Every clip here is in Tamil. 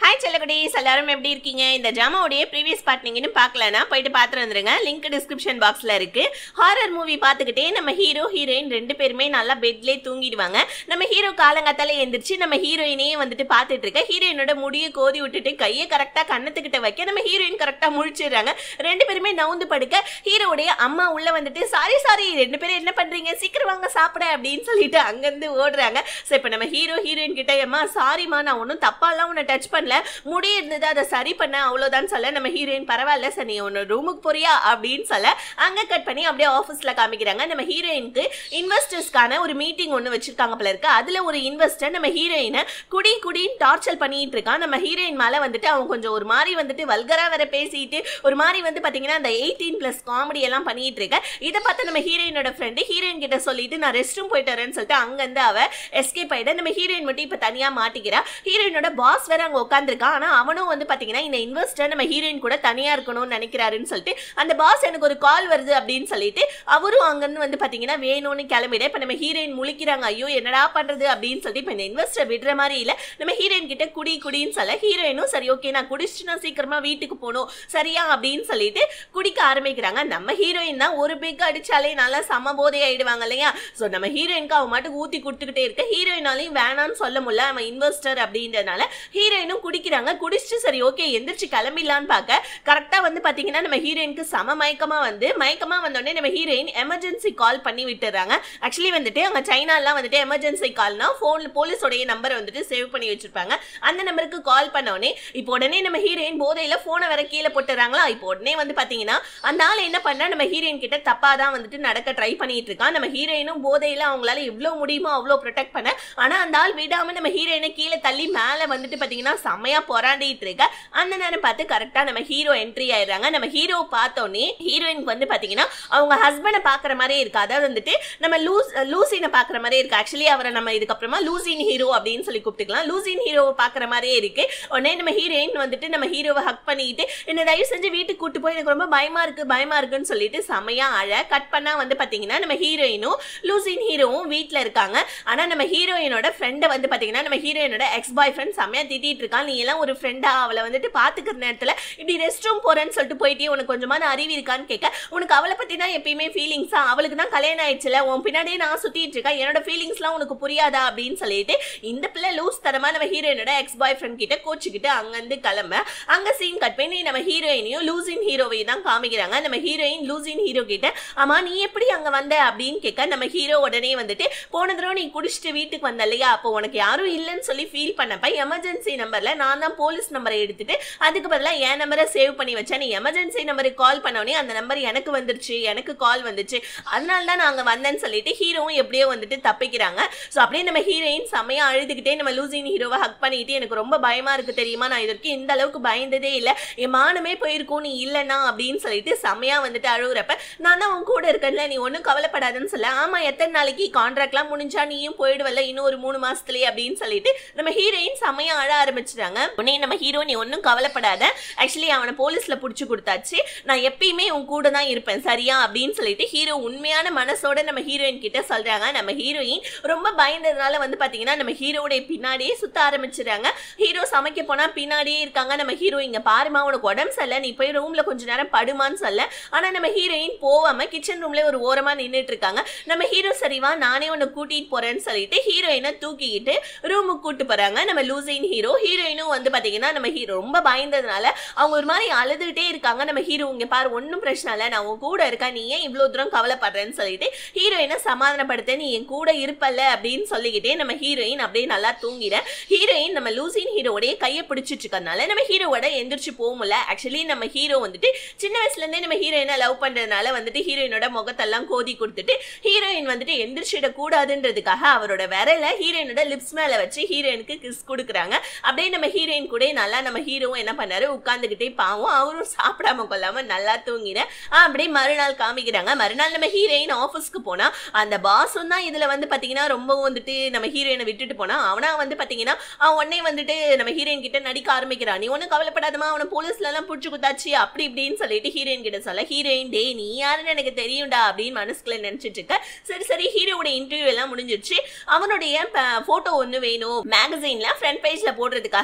ஹாய் செல்லகுடீஸ் எல்லாரும் எப்படி இருக்கீங்க இந்த ஜாமாவுடைய ப்ரீவியஸ் பார்ட் நீங்க இன்னும் பார்க்கலனா போயிட்டு பார்த்து வந்துருங்க லிங்க் டிஸ்கிரிப்ஷன் பாக்ஸ்ல இருக்கு ஹாரர் மூவி பார்த்துக்கிட்டே நம்ம ஹீரோ ஹீரோயின் ரெண்டு பேருமே நல்லா பெட்லேயே தூங்கிடுவாங்க நம்ம ஹீரோ காலங்காத்தால எந்திரிச்சு நம்ம ஹீரோயினையே வந்துட்டு பார்த்துட்டு இருக்க ஹீரோயினோட முடியை கோதி விட்டுட்டு கையை கரெக்டாக கண்ணத்துக்கிட்ட வைக்க நம்ம ஹீரோயின் கரெக்டாக முழிச்சிடுறாங்க ரெண்டு பேருமே நவுந்து படுக்க ஹீரோவுடைய அம்மா உள்ள வந்துட்டு சாரி சாரி ரெண்டு பேரும் என்ன பண்றீங்க சீக்கிரம் வாங்க சாப்பிட அப்படின்னு சொல்லிட்டு அங்கேருந்து ஓடுறாங்க ஸோ இப்போ நம்ம ஹீரோ ஹீரோயின் கிட்ட அம்மா சாரிம்மா நான் ஒன்றும் தப்பாலாம் உன்னை டச் பண்ணல முடி இருந்தது அதை சரி பண்ண அவ்வளோதான் சொல்ல நம்ம ஹீரோயின் பரவாயில்ல சார் நீ உன்னோட ரூமுக்கு போறியா அப்படின்னு சொல்ல அங்கே கட் பண்ணி அப்படியே ஆஃபீஸில் காமிக்கிறாங்க நம்ம ஹீரோயினுக்கு இன்வெஸ்டர்ஸ்க்கான ஒரு மீட்டிங் ஒன்று வச்சிருக்காங்க போல இருக்கு அதில் ஒரு இன்வெஸ்டர் நம்ம ஹீரோயினை குடி குடின்னு டார்ச்சர் பண்ணிட்டு இருக்கான் நம்ம ஹீரோயின் மேலே வந்துட்டு அவன் கொஞ்சம் ஒரு மாதிரி வந்துட்டு வல்கரா வேற பேசிட்டு ஒரு மாதிரி வந்து பார்த்தீங்கன்னா அந்த எயிட்டீன் ப்ளஸ் காமெடி எல்லாம் பண்ணிட்டு இருக்க இதை பார்த்து நம்ம ஹீரோயினோட ஃப்ரெண்டு ஹீரோயின் கிட்ட சொல்லிட்டு நான் ரெஸ்ட் ரூம் போயிட்டு வரேன்னு சொல்லிட்டு அங்கேருந்து அவ எஸ்கேப் ஆயிட நம்ம ஹீரோயின் மட்டும் இப்போ தனியாக மாட்டிக்கிறா ஹீரோயினோட பாஸ் வேற அங்கே உட்காந்துருக்கான் ஆனால் அவனும் வந்து பார்த்தீங்கன்னா இந்த இன்வெஸ்டர் நம்ம ஹீரோயின் கூட தனியாக இருக்கணும்னு நினைக்கிறாருன்னு சொல்லிட்டு அந்த பாஸ் எனக்கு ஒரு கால் வருது அப்படின்னு சொல்லிட்டு அவரும் அங்கேருந்து வந்து பார்த்தீங்கன்னா வேணும்னு கிளம்பிட இப்போ நம்ம ஹீரோயின் முழிக்கிறாங்க ஐயோ என்னடா பண்ணுறது அப்படின்னு சொல்லிட்டு இப்போ இந்த இன்வெஸ்டர் விடுற மாதிரி இல்லை நம்ம ஹீரோயின் கிட்ட குடி குடின்னு சொல்ல ஹீரோயினும் சரி ஓகே நான் குடிச்சிட்டு நான் சீக்கிரமா வீட்டுக்கு போகணும் சரியா அப்படின்னு சொல்லிட்டு குடிக்க ஆரம்பிக்கிறாங்க நம்ம ஹீரோயின் தான் ஒரு பிக் அடிச்சாலே நல்லா சம போதை ஆயிடுவாங்க இல்லையா ஸோ நம்ம ஹீரோயினுக்கு அவன் மட்டும் ஊத்தி கொடுத்துக்கிட்டே இருக்க ஹீரோயினாலையும் வேணாம்னு சொல்ல முடியல அவன் இன்வெஸ்டர் அப்படின்றதுனால ஹீரோயினும் குடிக்கிறாங்க குடிச்சிட்டு சரி ஓகே எந்திரிச்சு கிளம்பிடலான்னு பார்க்க கரெக்டாக வந்து பார்த்தீங்கன்னா நம்ம ஹீரோயினுக்கு சம மயக்கமா வந்து மயக்கமா வந்தோடனே நம்ம ஹீரோயின் எமர்ஜென்சி கால் பண்ணி விட்டுறாங்க ஆக்சுவலி வந்துட்டு அங்கே சைனாலாம் வந்துட்டு எமர்ஜென்சி கால்னா ஃபோன் போலீஸோடைய நம்பரை வந்துட்டு சேவ் பண்ணி வச்சிருப்பாங்க அந்த நம்பருக்கு கால் பண்ணோடனே இப்போ உடனே நம்ம ஹீரோயின் போதையில போனை வேற கீழே போட்டுறாங்களா இப்போ உடனே வந்து பாத்தீங்கன்னா அந்த ஆள் என்ன பண்ணா நம்ம ஹீரோயின் கிட்ட தப்பா தான் வந்துட்டு நடக்க ட்ரை பண்ணிட்டு இருக்கான் நம்ம ஹீரோயினும் போதையில அவங்களால எவ்வளவு முடியுமோ அவ்வளோ ப்ரொடெக்ட் பண்ண ஆனா அந்த ஆள் விடாம நம்ம ஹீரோயினை கீழே தள்ளி மேல வந்துட்டு பாத்தீங்கன்னா செம்மையா போராடிட்டு இருக்க அந்த நேரம் பார்த்து கரெக்டா நம்ம ஹீரோ என்ட்ரி ஆயிடுறாங்க நம்ம ஹீரோ பார்த்தோன்னே ஹீரோயினுக்கு வந்து பாத்தீங்கன்னா அவங்க ஹஸ்பண்டை பாக்குற மாதிரியே இருக்கு அதாவது வந்துட்டு நம்ம லூஸ் லூசினை பாக்குற மாதிரியே இருக்கு ஆக்சுவலி அவரை நம்ம இதுக்கப்புறமா லூசின் ஹீரோ அப்படின்னு சொல்லி கூப்பிட்டுக்கலாம் லூசின் ஹீரோவை பாக்குற மாதிரியே இருக்கு உடனே நம்ம ஹீரோயின் வந்துட்டு நம்ம ஹீரோவை ஹக் பண்ணிட்டு என்ன தயவு செஞ்சு வீட்டுக்கு கூட்டு போய் எனக்கு ரொம்ப பயமா இருக்கு பயமா இருக்குன்னு சொல்லிட்டு செமையா அழ கட் பண்ணா வந்து பாத்தீங்கன்னா நம்ம ஹீரோயினும் லூசின் ஹீரோவும் வீட்ல இருக்காங்க ஆனா நம்ம ஹீரோயினோட ஃப்ரெண்டை வந்து பாத்தீங்கன்னா நம்ம ஹீரோயினோட எக்ஸ் பாய் ஃப்ரெண்ட் செம்மையா திட்டிட்டு இருக்கான் நீ எல்லாம் ஒரு ஃப்ரெண்டா அவளை வந்துட்டு பாத்துக்கிற நேரத்துல இப்படி ரெஸ்ட் ரூம் போறேன்னு சொல்லிட்டு போயிட்டே உனக்கு கொஞ்சமான அறிவு இருக்கான்னு கேட்க உனக்கு அவளை பத்தி தான் எப்பயுமே ஃபீலிங்ஸா அவளுக்கு தான் கல்யாணம் ஆயிடுச்சுல உன் பின்னாடியே நான் சுத்திட்டு இருக்கேன் என்னோட ஃபீலிங்ஸ்லாம் உனக்கு புரியாதா அப்படின்னு சொல்லிட்டு இந்த பிள்ளை லூஸ் தரமா நம்ம ஹீரோயினோட எக்ஸ் பாய் ஃப்ரெண்ட் கிட்ட கோச்சுக்கிட்டு அங்கிருந்து கிளம்ப அங்க சீன் கட் பண்ணி நம்ம ஹீரோயினையும் லூசின் ஹீரோவையும் தான் காமிக்கிறாங்க நம்ம ஹீரோயின் லூசின் ஹீரோ கிட்ட ஆமா நீ எப்படி அங்க வந்த அப்படின்னு கேட்க நம்ம ஹீரோ உடனே வந்துட்டு போன தடவை நீ குடிச்சிட்டு வீட்டுக்கு வந்த இல்லையா அப்போ உனக்கு யாரும் இல்லைன்னு சொல்லி ஃபீல் பண்ணப்ப எமர்ஜென்சி நம்பர்ல நான் தான் போலீஸ் நம்பரை எடுத்துட்டு அதுக்கு பதிலாக என் நம்பரை சேவ் பண்ணி வச்சேன் நீ எமர்ஜென்சி நம்பருக்கு கால் பண்ணோடனே அந்த நம்பர் எனக்கு வந்துருச்சு எனக்கு கால் வந்துச்சு அதனால தான் நான் அங்கே வந்தேன்னு சொல்லிட்டு ஹீரோவும் எப்படியோ வந்துட்டு தப்பிக்கிறாங்க ஸோ அப்படியே நம்ம ஹீரோயின் செம்மையா அழுதுகிட்டே நம்ம லூசின் ஹீரோவை ஹக் பண்ணிட்டு எனக்கு ரொம்ப பயமா இருக்கு தெரியுமா நான் இதற்கு இந்த அளவுக்கு பயந்ததே இல்லை என் மானமே போயிருக்கும் நீ இல்லைனா அப்படின்னு சொல்லிட்டு செம்மையா வந்துட்டு அழுகுறப்ப நான் தான் உன் கூட இருக்கேன்ல நீ ஒன்றும் கவலைப்படாதுன்னு சொல்ல ஆமா எத்தனை நாளைக்கு கான்ட்ராக்ட்லாம் முடிஞ்சா நீயும் போயிடுவல்ல இன்னும் ஒரு மூணு மாசத்துலயே அப்படின்னு சொல்லிட்டு நம்ம ஹீரோயின் செம்மையா அழ ஆரம்பிச்சிட்டாங்க உடனே நம்ம ஹீரோ நீ ஒன்றும் கவலைப்படாத ஆக்சுவலி அவனை போலீஸ்ல பிடிச்சி கொடுத்தாச்சு நான் எப்பயுமே உன் கூட தான் இருப்பேன் சரியா அப்படின்னு சொல்லிட்டு ஹீரோ உண்மையான மனசோட நம்ம ஹீரோயின் கிட்ட சொல்றாங்க நம்ம ஹீரோயின் ரொம்ப பயந்ததுனால வந்து பாத்தீங்கன்னா நம்ம ஹீரோடைய பின்னாடியே சுத்த ஆரம்பிச்சிடுறாங்க ஹீரோ சமைக்க போனா பின்னாடியே இருக்காங்க நம்ம ஹீரோ இங்க பாருமா உனக்கு உடம்பு சரியில்லை நீ போய் ரூம்ல கொஞ்ச நேரம் படுமான்னு சொல்ல ஆனா நம்ம ஹீரோயின் போவாம கிச்சன் ரூம்ல ஒரு ஓரமா நின்றுட்டு இருக்காங்க நம்ம ஹீரோ சரிவா நானே உன்னை கூட்டிட்டு போறேன்னு சொல்லிட்டு ஹீரோயினை தூக்கிக்கிட்டு ரூமுக்கு கூட்டு போறாங்க நம்ம லூசின் ஹீரோ ஹீரோயினும் வந்து பாத்தீங்கன்னா நம்ம ஹீரோ ரொம்ப பயந்ததுனால அவங்க ஒரு மாதிரி அழுதுகிட்டே இருக்காங்க நம்ம ஹீரோ இங்க பாரு ஒன்றும் பிரச்சனை இல்லை நான் உன் கூட இருக்கேன் நீ ஏன் இவ்வளோ தூரம் கவலைப்படுறேன்னு சொல்லிட்டு ஹீரோயினை சமாதானப்படுத்த நீ என் கூட இருப்பல்ல அப்படின்னு சொல்லிக்கிட்டே நம்ம ஹீரோயின் அப்படியே நல்லா தூங்கிட ஹீரோயின் நம்ம லூசின் ஹீரோடைய கையை பிடிச்சிட்டு இருக்கறனால நம்ம ஹீரோவோட எந்திரிச்சு போகும்ல ஆக்சுவலி நம்ம ஹீரோ வந்துட்டு சின்ன வயசுல இருந்தே நம்ம ஹீரோயினை லவ் பண்றதுனால வந்துட்டு ஹீரோயினோட முகத்தெல்லாம் கோதி கொடுத்துட்டு ஹீரோயின் வந்துட்டு எந்திரிச்சிட கூடாதுன்றதுக்காக அவரோட விரல ஹீரோயினோட லிப்ஸ் மேல வச்சு ஹீரோயினுக்கு கிஸ் கொடுக்குறாங்க அப்படியே நம்ம ஹீரோயின் கூட நல்லா நம்ம ஹீரோவும் என்ன பண்ணாரு உட்காந்துக்கிட்டே பாவம் அவரும் சாப்பிடாம கொள்ளாம நல்லா தூங்கிட அப்படியே மறுநாள் காமிக்கிறாங்க மறுநாள் நம்ம ஹீரோயின் ஆஃபீஸ்க்கு போனா அந்த பாஸும் தான் இதுல வந்து பாத்தீங்கன்னா ரொம்ப வந்துட்டு நம்ம ஹீரோயினை விட்டுட்டு போனா அவனா வந்து பாத்தீங்கன்னா அவன் உடனே வந்துட்டு நம்ம ஹீரோயின் கிட்ட நடிக்க ஆரம்பிக்கிறான் நீ ஒன்றும் கவலைப்படாதமா அவனை போலீஸ்ல எல்லாம் பிடிச்சி குத்தாச்சு அப்படி இப்படின்னு சொல்லிட்டு ஹீரோயின் கிட்ட சொல்ல ஹீரோயின் டே நீ யாருன்னு எனக்கு தெரியும்டா அப்படின்னு மனசுக்குள்ள நினைச்சிட்டு இருக்க சரி சரி ஹீரோவோட இன்டர்வியூ எல்லாம் முடிஞ்சிருச்சு அவனுடைய போட்டோ ஒன்று வேணும் மேகசைன்ல ஃப்ரண்ட் பேஜ்ல போடுறதுக்காக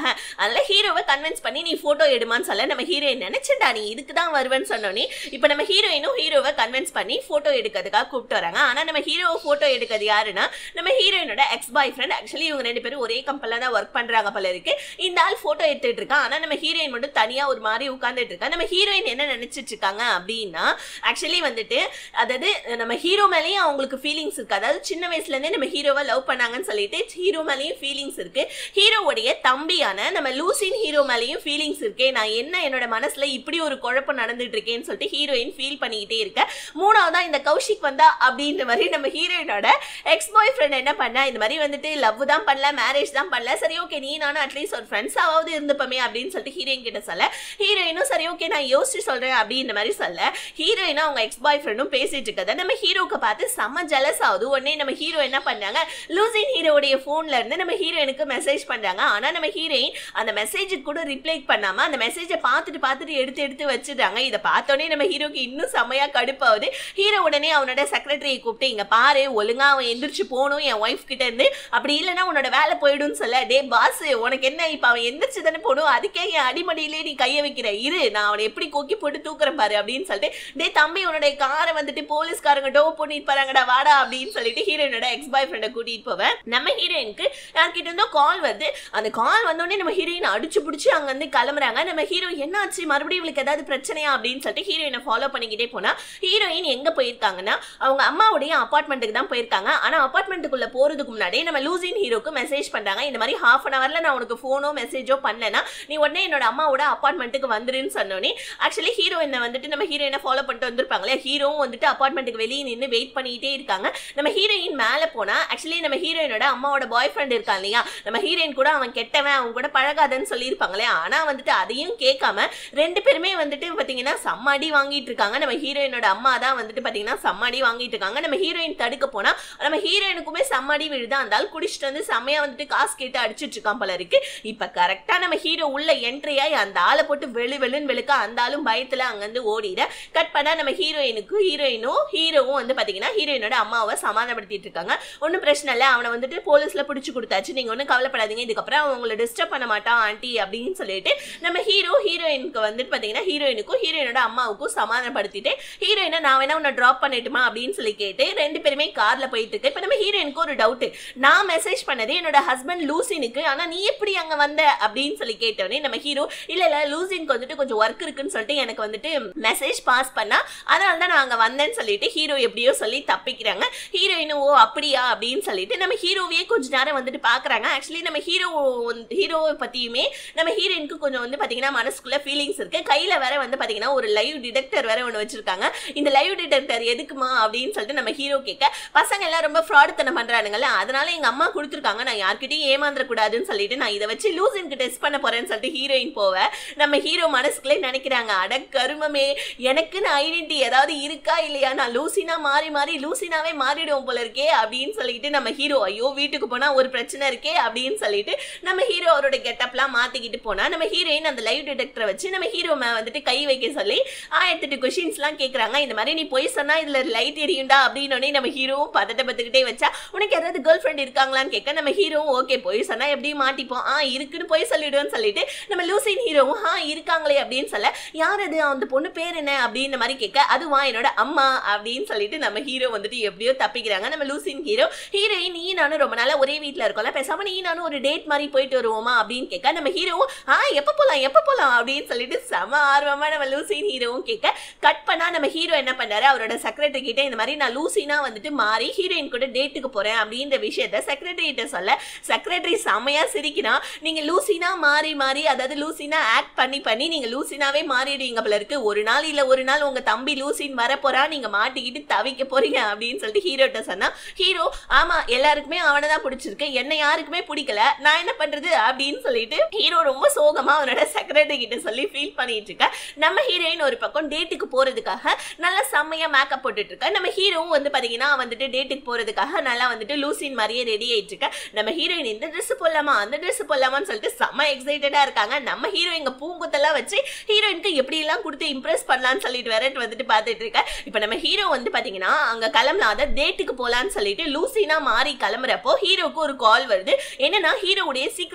அதனால ஹீரோவை கன்வின்ஸ் பண்ணி நீ போட்டோ எடுமான்னு சொல்ல நம்ம ஹீரோயின் நினைச்சேன்டா நீ இதுக்கு தான் வருவேன்னு சொன்னோன்னே இப்போ நம்ம ஹீரோயினும் ஹீரோவை கன்வின்ஸ் பண்ணி போட்டோ எடுக்கிறதுக்காக கூப்பிட்டு வராங்க ஆனா நம்ம ஹீரோவை போட்டோ எடுக்கிறது யாருன்னா நம்ம ஹீரோயினோட எக்ஸ் பாய் ஃப்ரெண்ட் ஆக்சுவலி இவங்க ரெண்டு பேரும் ஒரே கம்பெனில தான் ஒர்க் பண்றாங்க போல இருக்கு இந்த ஆள் போட்டோ எடுத்துட்டு இருக்கான் ஆனா நம்ம ஹீரோயின் மட்டும் தனியா ஒரு மாதிரி உட்கார்ந்துட்டு இருக்கா நம்ம ஹீரோயின் என்ன நினைச்சிட்டு இருக்காங்க அப்படின்னா ஆக்சுவலி வந்துட்டு அதாவது நம்ம ஹீரோ மேலேயும் அவங்களுக்கு ஃபீலிங்ஸ் இருக்கு அதாவது சின்ன வயசுல இருந்தே நம்ம ஹீரோவை லவ் பண்ணாங்கன்னு சொல்லிட்டு ஹீரோ மேலேயும் ஃபீலிங்ஸ் இருக்கு ஹீரோவுடைய தம்பியான நம்ம லூசின் ஹீரோ மேலேயும் ஃபீலிங்ஸ் இருக்கு நான் என்ன என்னோட மனசுல இப்படி ஒரு குழப்பம் நடந்துட்டு இருக்கேன்னு சொல்லிட்டு ஹீரோயின் ஃபீல் பண்ணிக்கிட்டே இருக்க மூணாவதா இந்த கௌஷிக் வந்தா அப்படின்ற மாதிரி நம்ம ஹீரோயினோட எக்ஸ் பாய் ஃப்ரெண்ட் என்ன பண்ணா இந்த மாதிரி வந்துட்டு லவ் தான் பண்ணல மேரேஜ் தான் பண்ணல சரி ஓகே நீ நானும் அட்லீஸ்ட் ஒரு ஃப்ரெண்ட்ஸாவது இருந்துப்போமே அப்படின்னு சொல்லிட்டு ஹீரோயின் கிட்ட சொல்ல ஹீரோயினும் சரி ஓகே நான் யோசிச்சு சொல்றேன் அப்படின்ற மாதிரி சொல்ல ஹீரோயினும் அவங்க எக்ஸ் பாய் ஃப்ரெண்டும் பேசிட்டு இருக்கதை நம்ம ஹீரோக்கு பார்த்து செம்ம ஜலஸ் ஆகுது உடனே நம்ம ஹீரோ என்ன பண்ணாங்க லூசின் ஹீரோடைய ஃபோன்ல இருந்து நம்ம ஹீரோயினுக்கு மெசேஜ் பண்றாங்க ஆனா நம்ம ஹீரோயின் அந்த மெசேஜுக்கு கூட ரிப்ளை பண்ணாம அந்த மெசேஜை பார்த்துட்டு பார்த்துட்டு எடுத்து எடுத்து வச்சிடுறாங்க இதை பார்த்தோன்னே நம்ம ஹீரோக்கு இன்னும் செம்மையா கடுப்பாகுது ஹீரோ உடனே அவனோட செக்ரட்டரியை கூப்பிட்டு இங்க பாரு ஒழுங்கா அவன் எந்திரிச்சு போகணும் என் ஒய்ஃப் கிட்ட இருந்து அப்படி இல்லைன்னா உன்னோட வேலை போயிடும்னு சொல்ல டே பாஸ் உனக்கு என்ன இப்ப அவன் எந்திரிச்சு தானே போகணும் அதுக்கே என் அடிமடியிலே நீ கைய வைக்கிற இரு நான் அவனை எப்படி கொக்கி போட்டு தூக்குறேன் பாரு அப்படின்னு சொல்லிட்டு டே தம்பி உன்னுடைய காரை வந்துட்டு போலீஸ்காரங்க டோ பண்ணிட்டு போறாங்கடா வாடா அப்படின்னு சொல்லிட்டு ஹீரோயினோட எக்ஸ் பாய் ஃப்ரெண்டை கூட்டிட்டு போவேன் நம்ம ஹீரோயினுக்கு யார்கிட்ட இருந்தோ கால் வருது அந்த கால் வந்தோடனே நம்ம ஹீரோயின் அடிச்சு பிடிச்சி அங்க வந்து கிளம்புறாங்க நம்ம ஹீரோ என்னாச்சு மறுபடியும் இவளுக்கு ஏதாவது பிரச்சனையா அப்படின்னு சொல்லிட்டு ஹீரோயினை ஃபாலோ பண்ணிக்கிட்டே போனா ஹீரோயின் எங்க போயிருக்காங்கன்னா அவங்க அம்மாவுடைய அபார்ட்மெண்ட்டுக்கு தான் போயிருக்காங்க ஆனா அபார்ட்மெண்ட்டுக்குள்ள போறதுக்கு முன்னாடி நம்ம லூசின் ஹீரோக்கு மெசேஜ் பண்றாங்க இந்த மாதிரி ஹாஃப் அன் அவர்ல நான் உனக்கு ஃபோனோ மெசேஜோ பண்ணேன்னா நீ உடனே என்னோட அம்மாவோட அபார்ட்மெண்ட்டுக்கு வந்துருன்னு சொன்னோன்னே ஆக்சுவலி ஹீரோயினை வந்துட்டு நம்ம ஹீரோயினை ஃபாலோ பண்ணிட்டு வந்திருப்பாங்களே ஹீரோவும் வந்துட்டு அபார்ட்மெண்ட்டுக்கு வெளியே நின்று வெயிட் பண்ணிட்டே இருக்காங்க நம்ம ஹீரோயின் மேலே போனா ஆக்சுவலி நம்ம ஹீரோயினோட அம்மாவோட பாய் ஃப்ரெண்ட் இருக்கான் இல்லையா நம்ம ஹீரோயின் கூட அவன் கெட்டவன் அவன் கூட பழகாதன்னு சொல்லியிருப்பாங்களே ஆனா வந்துட்டு அதையும் கேட்காம ரெண்டு பேருமே வந்துட்டு பாத்தீங்கன்னா சம்மாடி வாங்கிட்டு இருக்காங்க நம்ம ஹீரோயினோட அம்மா தான் வந்துட்டு பாத்தீங்கன்னா சம்மாடி வாங்கிட்டு இருக்காங்க நம்ம ஹீரோயின் தடுக்க போனா நம்ம ஹீரோயினுக்குமே சம்மாடி விழுது அந்த ஆள் குடிச்சிட்டு வந்து செம்மையா வந்துட்டு காசு கேட்டு அடிச்சிட்டு இருக்கான் போல இருக்கு இப்ப கரெக்டா நம்ம ஹீரோ உள்ள என்ட்ரி ஆகி அந்த ஆளை போட்டு வெளு வெளுன்னு வெளுக்க அந்த ஆளும் பயத்துல அங்கிருந்து ஓடிட கட் பண்ணா நம்ம ஹீரோயினுக்கு ஹீரோயினும் ஹீரோவும் வந்து பாத்தீங்கன்னா ஹீரோயினோட அம்மாவை சமாதானப்படுத்திட்டு இருக்காங்க ஒன்றும் பிரச்சனை இல்லை அவனை வந்துட்டு போலீஸ்ல பிடிச்சு கொடுத்தாச்சு நீங்க ஒன்றும் கவலைப்படாதீங்க இதுக்கப்புறம் அவன் உங்களை டிஸ்டர்ப் பண்ண மாட்டான் ஆண்டி அப்படின்னு சொல்லிட்டு நம்ம ஹீரோ ஹீரோயினுக்கு வந்துட்டு பாத்தீங்கன்னா ஹீரோயினுக்கும் ஹீரோயினோட அம்மாவுக்கும் சமாதானப்படுத்திட்டு ஹீரோயினை நான் வேணா உன்னை ட்ராப் பண்ணிட்டுமா அப்படின்னு சொல்லி கேட்டு ரெண்டு பேருமே கார்ல போயிட்டு இருக்கு இப்போ நம்ம ஹீரோயினுக்கு ஒரு டவுட் நான் மெசேஜ் பண்ணது என்னோட ஹஸ்பண்ட் லூசினுக்கு ஆனா நீ எப்படி அங்க வந்த அப்படின்னு சொல்லி கேட்டவனே நம்ம ஹீரோ இல்ல இல்ல லூசினுக்கு வந்துட்டு கொஞ்சம் ஒர்க் இருக்குன்னு சொல்லிட்டு எனக்கு வந்துட்டு மெசேஜ் பாஸ் பண்ணா அதனால தான் நான் அங்க வந்தேன்னு சொல்லிட்டு ஹீரோ எப்படியோ சொல்லி தப்பிக்கிறாங்க ஹீரோயினும் ஓ அப்படியா அப்படின்னு சொல்லிட்டு நம்ம ஹீரோவையே கொஞ்ச நேரம் வந்துட்டு பாக்குறாங்க ஆக்சுவலி நம்ம ஹீரோ ஹீரோவை பத்தியுமே நம்ம ஹீரோயினுக்கு கொஞ்சம் வந்து பாத்தீங்கன்னா மனசுக்குள்ள ஃபீலிங்ஸ் இருக்கு கையில வேற வந்து பாத்தீங்கன்னா ஒரு லைவ் டிடெக்டர் வேற ஒன்று வச்சிருக்காங்க இந்த லைவ் டிடெக்டர் எதுக்குமா அப்படின்னு சொல்லிட்டு நம்ம ஹீரோ கேட்க பசங்க எல்லாம் ரொம்ப ஃப்ராடுத்தனம் பண்றானுங்கல்ல அதனால எங்க அம்மா கொடுத்துருக்காங்க நான் யார்கிட்டயும் ஏமாந்துட கூடாதுன்னு சொல்லிட்டு நான் இதை வச்சு லூசினுக்கு டெஸ்ட் பண்ண போறேன்னு சொல்லிட்டு ஹீரோயின் போவ நம்ம ஹீரோ மனசுக்குள்ளே நினைக்கிறாங்க அட கருமமே எனக்குன்னு ஐடென்டி ஏதாவது இருக்கா இல்லையா நான் லூசினா மாறி மாறி லூசினாவே மாறிடுவோம் போல இருக்கே அப்படின்னு சொல்லிட்டு நம்ம ஹீரோ ஐயோ வீட்டுக்கு போனா ஒரு பிரச்சனை இருக்கே அப்படின்னு சொல்லிட்டு நம்ம ஹீரோ அவரோட கெட்டப்லாம் மாத்திக்கிட்டு போனா நம்ம ஹீரோயின் அந்த லைவ் டிடெக்டரை வச்சு நம்ம ஹீரோ மேல வந்துட்டு கை வைக்க சொல்லி ஆயிரத்தெட்டு கொஷின்ஸ்லாம் கேட்குறாங்க இந்த மாதிரி நீ போய் சொன்னா இதுல லைட் எரியும்டா அப்படின்னு நம்ம ஹீரோவும் பதட்ட பத்துக்கிட்டே வச்சா உனக்கு யாராவது கேர்ள் ஃப்ரெண்ட் இருக்காங்களான்னு கேட்க நம்ம ஹீரோவும் ஓகே போய் சொன்னா எப்படி மாட்டிப்போம் ஆ இருக்குன்னு போய் சொல்லிடுவோம்னு சொல்லிட்டு நம்ம லூசின் ஹீரோவும் ஆ இருக்காங்களே அப்படின்னு சொல்ல யார் அது அந்த பொண்ணு பேர் என்ன அப்படின்ற மாதிரி கேட்க அதுவா என்னோட அம்மா அப்படின்னு சொல்லிட்டு நம்ம ஹீரோ வந்துட்டு எப்படியோ தப்பிக்கிறாங்க நம்ம லூசின் ஹீரோ ஹீரோயின் நீ நானும் ரொம்ப நாளா ஒரே வீட்ல இருக்கோம்ல பேசாம நீ நானும் ஒரு டேட் மாதிரி போயிட்டு வருவோமா அப்படின்னு கேட்க நம்ம ஹீரோவும் ஆ எப்ப போலாம் எப்ப போலாம் அப்படின்னு சொல்லிட்டு செம ஆர்வமா நம்ம லூசின் ஹீரோவும் கேட்க கட் பண்ணா நம்ம ஹீரோ என்ன பண்ணாரு அவரோட செக்ரட்டரி கிட்ட இந்த மாதிரி நான் லூசினா வந்துட்டு மாறி ஹீரோயின் கூட டேட்டுக்கு போறேன் அப்படின்ற விஷயத்த செக்ரட்டரி கிட்ட சொல்ல செக்ரட்டரி செமையா சிரிக்கிறான் நீங்க லூசினா மாறி மாறி அதாவது லூசினா ஆக்ட் பண்ணி பண்ணி நீங்க லூசினாவே மாறிடுவீங்க போல இருக்கு ஒரு நாள் இல்ல ஒரு நாள் உங்க தம்பி லூசின் வர போறா நீங்க மாட்டிக்கிட்டு தவிக்க போறீங்க அப்படின்னு சொல்லிட்டு ஹீரோட்ட சொன்னா ஹீரோ ஆமா எல்லாருக்குமே அவனை தான் பிடிச்சிருக்கு என்ன யாருக்குமே பிடிக்கல நான் என்ன பண்றது அப்படின்னு சொல்லிட்டு ஹீரோ ரொம்ப சோகமா அவனோட செக்ரட்டரி கிட்ட சொல்லி ஃபீல் பண்ணிட்டு இருக்க நம்ம ஹீரோயின் ஒரு பக்கம் டேட்டுக்கு போறதுக்காக நல்லா செம்மையா மேக்கப் போட்டுட்டு இருக்க நம்ம ஹீரோவும் வந்து பாத்தீங்கன்னா வந்துட்டு டேட்டுக்கு போறதுக்காக நல்லா வந்துட்டு லூசின் மாதிரியே ரெடி ஆயிட்டு இருக்க நம்ம ஹீரோயின் இந்த ட்ரெஸ் போடலாமா அந்த ட்ரெஸ் போடலாமான்னு சொல்லிட்டு செம்ம எக்ஸைட்டடா இருக்காங்க நம்ம ஹீரோ இங்க பூங்குத்தெல்லாம் வச்சு ஹீரோயினுக்கு எப்படி எல்லாம் கொடுத்து இம்ப்ரெஸ் பண்ணலாம்னு சொல்லிட்டு வேற வந்துட்டு பார்த்துட்டு இருக்க இப்ப நம்ம ஹீரோ வந்து பாத்தீங்கன்னா அங்க கிளம்பலாத டேட்டுக்கு போலான்னு சொல்லிட்டு லூசினா மாறி கிளம்புறப்போ ஹீரோக்கு ஒரு கால் வருது என்னன்னா ஹீரோவுடைய சீக்ரெட் ரூம் இருக்கு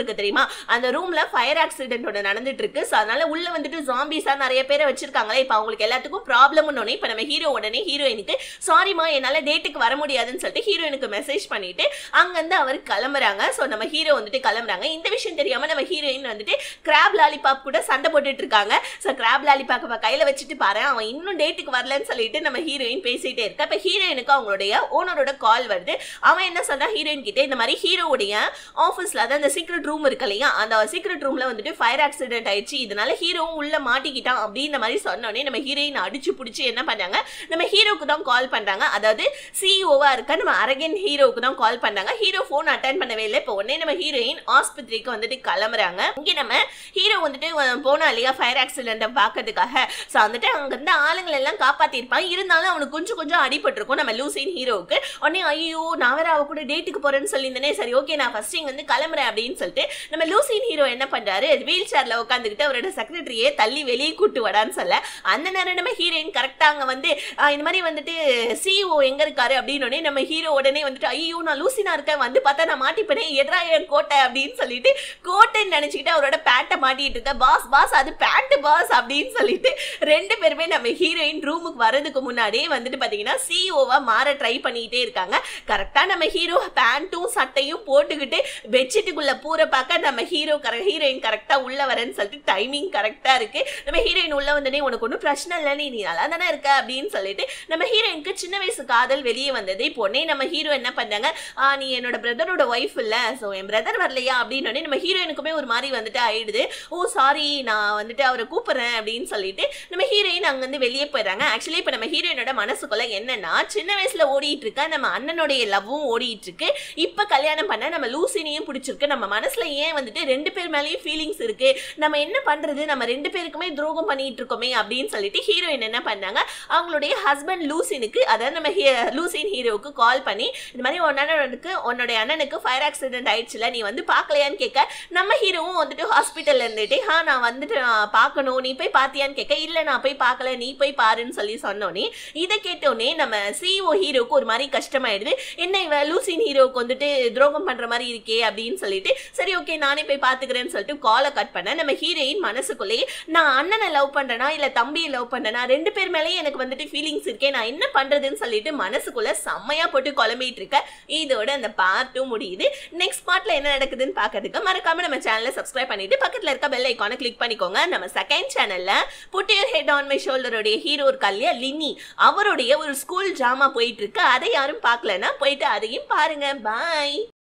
இருக்கு தெரியுமா அந்த ரூம்ல ஃபயர் ஆக்சிடென்ட் ஒன்று நடந்துட்டு இருக்கு ஸோ அதனால உள்ள வந்துட்டு ஜாம்பிஸா நிறைய பேரை வச்சிருக்காங்களே இப்போ அவங்களுக்கு எல்லாத்துக்கும் ப்ராப்ளம்னு உடனே இப்போ நம்ம ஹீரோ உடனே ஹீரோயினுக்கு சாரிமா என்னால டேட்டுக்கு வர முடியாதுன்னு சொல்லிட்டு ஹீரோயினுக்கு மெசேஜ் பண்ணிட்டு அங்கிருந்து அவர் கிளம்புறாங்க ஸோ நம்ம ஹீரோ வந்துட்டு கிளம்புறாங்க இந்த விஷயம் தெரியாம நம்ம ஹீரோயின் வந்துட்டு கிராப் லாலிபாப் கூட சண்டை போட்டுட்டு இருக்காங்க ஸோ கிராப் லாலிபாப் கையில வச்சுட்டு பாரு அவன் இன்னும் டேட்டுக்கு வரலன்னு சொல்லிட்டு நம்ம ஹீரோயின் பேசிட்டே இருக்கா இப்போ ஹீரோயினுக்கு அவங்களுடைய ஓனரோட கால் வருது அவன் என்ன சொல்றான் ஹீரோயின் கிட்ட இந்த மாதிரி ஹீரோவுடைய ஆஃபீஸ்ல அதான் அந்த சீக்ரெட் ரூம் இருக்கு இல்லையா அந்த சீக்ரெட் ரூம்ல வந்துட்டு ஃபயர் ஆக்சிடென்ட் ஆயிடுச்சு இதனால ஹீரோவும் உள்ள மாட்டிக்கிட்டான் அப்படின்ற மாதிரி சொன்னோடனே நம்ம ஹீரோயின் அடிச்சு பிடிச்சி என்ன பண்ணாங்க நம்ம ஹீரோக்கு தான் கால் பண்றாங்க அதாவது சிஇஓவா இருக்க நம்ம அரகன் ஹீரோவுக்கு தான் கால் பண்ணாங்க ஹீரோ ஃபோன் அட்டன் பண்ணவே இல்லை இப்போ உடனே நம்ம ஹீரோயின் ஆஸ்பத்திரிக்கு வந்துட்டு கிளம்புறாங்க இங்கே நம்ம ஹீரோ வந்துட்டு அஹ், போனா இல்லையா ஃபயர் ஆக்சிடென்ட்டை பார்க்கறதுக்காக ஸோ வந்துட்டு அங்க இருந்த ஆளுங்களை எல்லாம் காப்பாத்திருப்பான் இருந்தாலும் அவனுக்கு கொஞ்சம் கொஞ்சம் அடிபட்டிருக்கும் நம்ம லூசின் ஹீரோவுக்கு உடனே ஐயோ நான் வேற அவ கூட டேட்டுக்கு போறேன்னு சொல்லியிருந்தேனே சரி ஓகே நான் ஃபர்ஸ்ட் இங்க வந்து கிளம்புறேன் அப்படின்னு சொல்லிட்டு நம்ம லூசின் ஹீரோ என்ன பண்றாரு வீல் சேர்ல உட்காந்துக்கிட்டு அவரோட செக்ரட்டரியே தள்ளி வெளியே கூட்டு வடான்னு சொல்ல அந்த நேரம் நம்ம ஹீரோயின் கரெக்டா அங்க வந்து ஆஹ், இந்த மாதிரி வந்துட்டு சிஇஓ எங்க இருக்காரு அப்படின்னு உடனே நம்ம ஹீரோ உடனே வந்துட்டு ஐயோ நான் லூசினா இருக்கேன் வந்து பார்த்தா நான் மாட்டிப்பேனே எட்ரா என் கோட்டை அப்படின்னு சொல்லிட்டு கோட்டைன்னு நினைச்சுக்கிட்டு அவரோட பேண்ட்டை மாட்டிட்டு இருக்க பாஸ் பாஸ் அது பேண்ட் பாஸ் அப்படின்னு சொல்லிட்டு ரெண்டு பேருமே நம்ம ஹீரோயின் ரூமுக்கு வரதுக்கு முன்னாடியே வந்துட்டு பாத்தீங்கன்னா சிஓவா மாற ட்ரை பண்ணிக்கிட்டே இருக்காங்க கரெக்டா நம்ம ஹீரோ பேண்ட்டும் சட்டையும் போட்டுக்கிட்டு பெட்ஷீட்டுக்குள்ள பூர பார்க்க நம்ம ஹீரோ கரெக்ட் ஹீரோயின் கரெக்டா உள்ள வரேன்னு சொல்லிட்டு டைமிங் கரெக்டா இருக்கு நம்ம ஹீரோயின் உள்ள வந்தனே உனக்கு ஒன்றும் பிரச்சனை இல்லை நீ நீ நல்லா தானே இருக்க அப்படின்னு சொல்லிட்டு நம்ம ஹீரோயினுக்கு சின்ன வயசு காதல் வெளியே வந்தது இப்போ உடனே நம்ம ஹீரோ என்ன பண்ணாங்க "ஆ, நீ என்னோட பிரதரோட ஒய்ஃப் இல்ல ஸோ என் பிரதர் வரலையா அப்படின்னு உடனே நம்ம ஹீரோயினுக்குமே ஒரு மாதிரி வந்துட்டு ஆயிடுது ஓ சாரி நான் வந்துட்டு அவரை கூப்பிடுறேன் அப்படின்னு சொல்லிட்டு நம்ம ஹீரோயின் அங்கேருந்து வெளியே போயிடுறாங்க ஆக்சுவலி இப்போ நம்ம ஹீரோயினோட மனசுக்குள்ள என்னன்னா சின்ன வயசுல ஓடிட்டு இருக்க நம்ம அண்ணனுடைய லவ்வும் ஓடிட்டு இருக்கு இப்போ கல்யாணம் பண்ண நம்ம லூசினியும் பிடிச்சிருக்கு நம்ம மனசுல ஏன் வந்துட்டு ரெண்டு பேர் மேலேயும் ஃபீலிங்ஸ் இருக்கு நம்ம என்ன பண்றது நம்ம ரெண்டு பேருக்குமே துரோகம் பண்ணிட்டு இருக்கோமே அப்படின்னு சொல்லிட்டு ஹீரோயின் என்ன பண்ணாங்க அவங்களுடைய ஹஸ்பண்ட் லூசினுக்கு அதாவது நம்ம ஹீ- லூசின் ஹீரோவுக்கு கால் பண்ணி இந்த மாதிரி உன் அண்ணனுக்கு உன்னுடைய அண்ணனுக்கு ஃபயர் ஆக்சிடென்ட் ஆயிடுச்சுல நீ வந்து பார்க்கலையான்னு கேட்க நம்ம ஹீரோவும் வந்துட்டு ஹாஸ்பிட்டல்ல இருந்துட்டு ஹா நான் வந்துட்டு நான் பார்க்கணும் நீ போய் பார்த்தியான்னு கேட்க இல்லை நான் போய் பார்க்கல நீ போய் பாருன்னு சொல்லி சொன்னோன்னே இதை கேட்டோடனே நம்ம சிஓ ஹீரோவுக்கு ஒரு மாதிரி கஷ்டமாயிடுது என்ன இவ லூசின் ஹீரோவுக்கு வந்துட்டு துரோகம் பண்ற மாதிரி இருக்கே அப்படின்னு சொல்லிட்டு சரி ஓகே நானே போய் பார்த்துக்கிறேன்னு சொல்லிட்டு காலை கட் பண்ண நம்ம ஹீரோயின் மனசுக்குள்ளேயே நான் அண்ணனை லவ் பண்றேனா இல்ல தம்பியை லவ் பண்றேனா ரெண்டு பேர் மேலேயும் எனக்கு வந்துட்டு ஃபீலிங்ஸ் இருக்கே நான் என்ன பண்றதுன்னு சொல்லிட்டு மனசுக்குள்ள செம்மையா போட்டு குழம்பிட்டு இருக்க இதோட அந்த பார்ட்டும் முடியுது நெக்ஸ்ட் பார்ட்ல என்ன நடக்குதுன்னு பார்க்கறதுக்கு மறக்காம நம்ம சேனலை சப்ஸ்கிரைப் பண்ணிட்டு பக்கத்துல இருக்க பெல் ஐக்கானை கிளிக் பண்ணிக்கோங்க நம்ம செகண்ட் சேனல்ல put your head on my ஷோல்டருடைய ஹீரோ இருக்கா இல்லையா லினி அவருடைய ஒரு ஸ்கூல் ட்ராமா போயிட்டு இருக்கு அதை யாரும் பார்க்கலன்னா போயிட்டு அதையும் பாருங்க பாய்